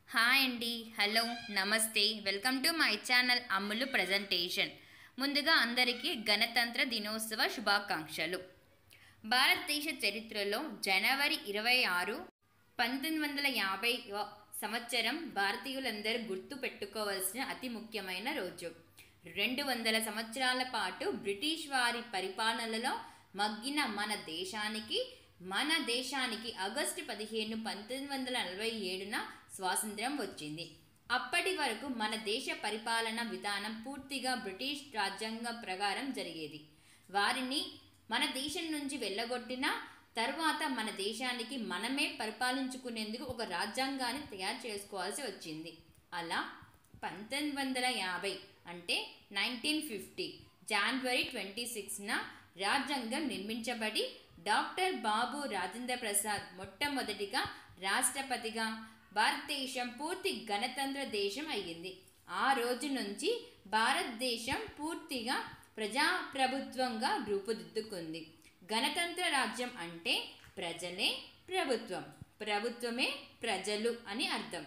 hi అండి hello నమస్తే welcome to my channel Ammulu presentation ముందుగా అందరికీ గణతంత్ర దినోత్సవ శుభాకాంక్షలు భారతదేశ చరిత్రలో జనవరి ఇరవై ఆరు పంతొమ్మిది వందల యాభై సంవత్సరం భారతీయులందరూ గుర్తు పెట్టుకోవాల్సిన అతి ముఖ్యమైన రోజు రెండు వందల సంవత్సరాల పాటు బ్రిటిష్ వారి పరిపాలనలో మగ్గిన మన దేశానికి మన దేశానికి ఆగస్టు పదిహేను పంతొమ్మిది వందల నలభై ఏడున స్వాతంత్ర్యం వచ్చింది అప్పటి వరకు మన దేశ పరిపాలన విధానం పూర్తిగా బ్రిటిష్ రాజ్యాంగం ప్రకారం జరిగేది వారిని మన దేశం నుంచి వెళ్ళగొట్టిన తర్వాత మన దేశానికి మనమే పరిపాలించుకునేందుకు ఒక రాజ్యాంగాన్ని తయారు చేసుకోవాల్సి వచ్చింది అలా పంతొమ్మిది వందల యాభై అంటే నైన్టీన్ ఫిఫ్టీ జనవరి ట్వంటీ సిక్స్న రాజ్యాంగం నిర్మించబడి డాక్టర్ బాబు రాజేంద్ర ప్రసాద్ మొట్టమొదటిగా రాష్ట్రపతిగా భారతదేశం పూర్తి గణతంత్ర దేశం అయ్యింది ఆ రోజు నుంచి భారతదేశం పూర్తిగా ప్రజాప్రభుత్వంగా రూపుదిద్దుకుంది గణతంత్ర రాజ్యం అంటే ప్రజలే ప్రభుత్వం ప్రభుత్వమే ప్రజలు అని అర్థం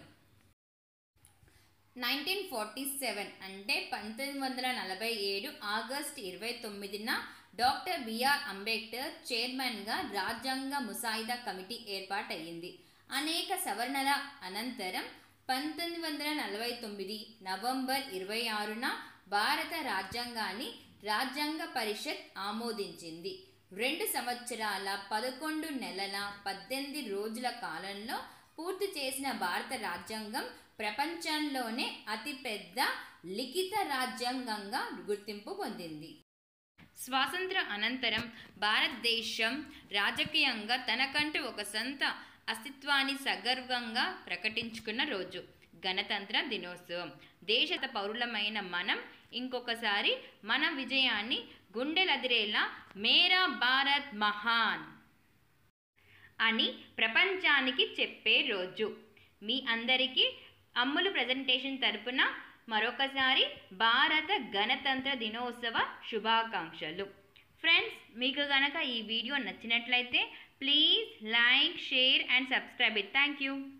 నైన్టీన్ ఫార్టీ సెవెన్ అంటే పంతొమ్మిది వందల నలభై ఏడు ఆగస్ట్ ఇరవై తొమ్మిదిన డాక్టర్ బిఆర్ అంబేద్కర్ చైర్మన్గా రాజ్యాంగ ముసాయిదా కమిటీ ఏర్పాటయ్యింది అనేక సవరణల అనంతరం పంతొమ్మిది వందల నలభై తొమ్మిది నవంబర్ ఇరవై ఆరున భారత రాజ్యాంగాన్ని రాజ్యాంగ పరిషత్ ఆమోదించింది రెండు సంవత్సరాల పదకొండు నెలల పద్దెనిమిది రోజుల కాలంలో పూర్తి చేసిన భారత రాజ్యాంగం ప్రపంచంలోనే అతిపెద్ద లిఖిత రాజ్యాంగంగా గుర్తింపు పొందింది స్వాతంత్ర అనంతరం భారతదేశం రాజకీయంగా తనకంటూ ఒక సొంత అస్తిత్వాన్ని సగర్వంగా ప్రకటించుకున్న రోజు గణతంత్ర దినోత్సవం దేశ పౌరులమైన మనం ఇంకొకసారి మన విజయాన్ని గుండెలదిరేలా మేరా భారత్ మహాన్ అని ప్రపంచానికి చెప్పే రోజు మీ అందరికీ అమ్ములు ప్రజెంటేషన్ తరపున మరొకసారి భారత గణతంత్ర దినోత్సవ శుభాకాంక్షలు ఫ్రెండ్స్ మీకు కనుక ఈ వీడియో నచ్చినట్లయితే please like share and subscribe it thank you